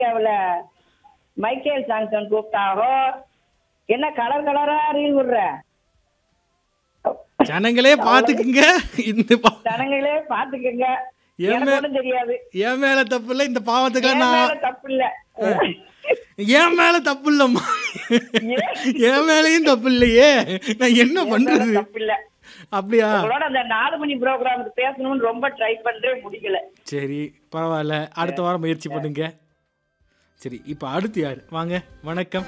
அமெரிக்காவுல Michael Johnson கூப்பிட்டாகோ என்ன colour கலரா ரீல் விடுற ஜனங்களே பாத்துக்குங்க இந்த பா- ஜனங்களே பாத்துக்கங்க ஏன் எனக்கு மே- ஒண்ணும் தெரியாது என் மேல தப்பு இல்ல இந்த பாவத்துக்கு என் மேல நான் தப்பு இல்ல என் மேல தப்பு இல்லம்மா என் மேலயும் தப்பு இல்லையே நான் என்ன என் மேல பண்றது தப்பு இல்ல அப்படியா உங்களோட அந்த நாலு மணி ப்ரோக்ராமுக்கு பேசணும்னு ரொம்ப ட்ரை பண்றேன் முடியல சரி பரவாயில்ல அடுத்த வாரம் முயற்சி பண்ணுங்க சரி இப்போ அடுத்து யார் வாங்க வணக்கம்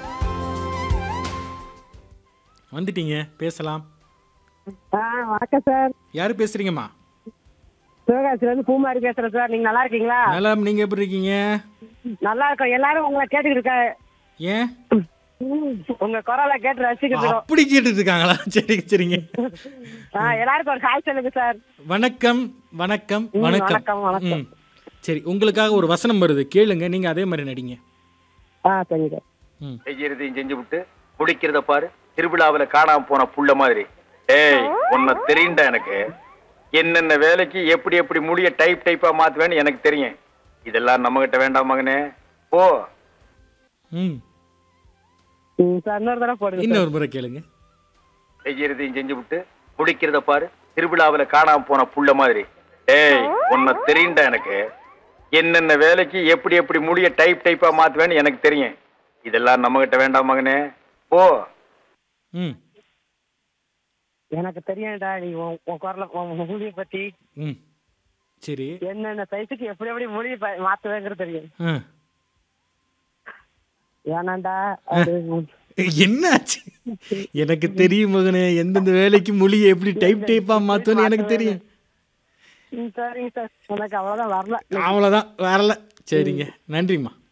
வந்துட்டீங்க பேசலாம் ஆ வணக்கம் சார் யாரு பேசுறீங்கம்மா சிவகாசில இருந்து பூமாரி பேசுறேன் சார் நீங்க நல்லா இருக்கீங்களா நலம் நீங்க எப்படி இருக்கீங்க நல்லா இருக்கோம் எல்லாரும் உங்களை கேட்டுக்கிட்டு இருக்கா ஏன் உங்க குரலை கேட்டு ரசிக்கிட்டு இருக்கோம் அப்படி கேட்டுட்டு இருக்காங்களா சரி சரிங்க ஆ, எல்லாருக்கும் ஒரு ஹாய் சொல்லுங்க சார் வணக்கம் வணக்கம் ம், வணக்கம் வணக்கம், வணக்கம். ம். சரி உங்களுக்காக ஒரு வசனம் வருது கேளுங்க நீங்க அதே மாதிரி நடிங்க ஆ சரிங்க ம் செய்யறதையும் செஞ்சு விட்டு முடிக்கிறத பாரு திருவிழாவுல காணாம போன புள்ள மாதிரி ஏய் உன்னை தெரியும்டா எனக்கு என்னென்ன வேலைக்கு எப்படி எப்படி முடிய டைப் டைப்பா மாத்துவேன்னு எனக்கு தெரியும் இதெல்லாம் நம்ம கிட்ட வேண்டாம் மகனே போ ம் ம், சார் இன்னொரு தடவை போடுங்க சார். இன்னொரு முறை கேளுங்க செய்யறதையும் செஞ்சு விட்டு முடிக்கிறத பாரு திருவிழாவுல காணாம போன புள்ள மாதிரி ஏய் உன்னை தெரியும்டா எனக்கு என்னென்ன வேலைக்கு எப்படி எப்படி முடிய டைப் டைப்பா மாத்துவேன்னு எனக்கு தெரியும் இதெல்லாம் நம்ம கிட்ட வேண்டாம் மகனே போ ம் எனக்கு தெரியும்டா நீ உன் உன் குரலை உன் மொழியை பத்தி ம் சரி என்னென்ன சைஸுக்கு எப்படி எப்படி மொழியை ப- மாத்துவேங்கிறது தெரியும் ஆ ஏனாண்டா அது என்னாச்சு எனக்கு தெரியும் மகனே எந்தெந்த வேலைக்கு மொழியை எப்படி டைப் டைப்பா மாத்தணும்னு எனக்கு தெரியும் ம், சரிங்க சார் எனக்கு அவ்வளவுதான் வரல அவ்வளோதான் வரல சரிங்க நன்றிம்மா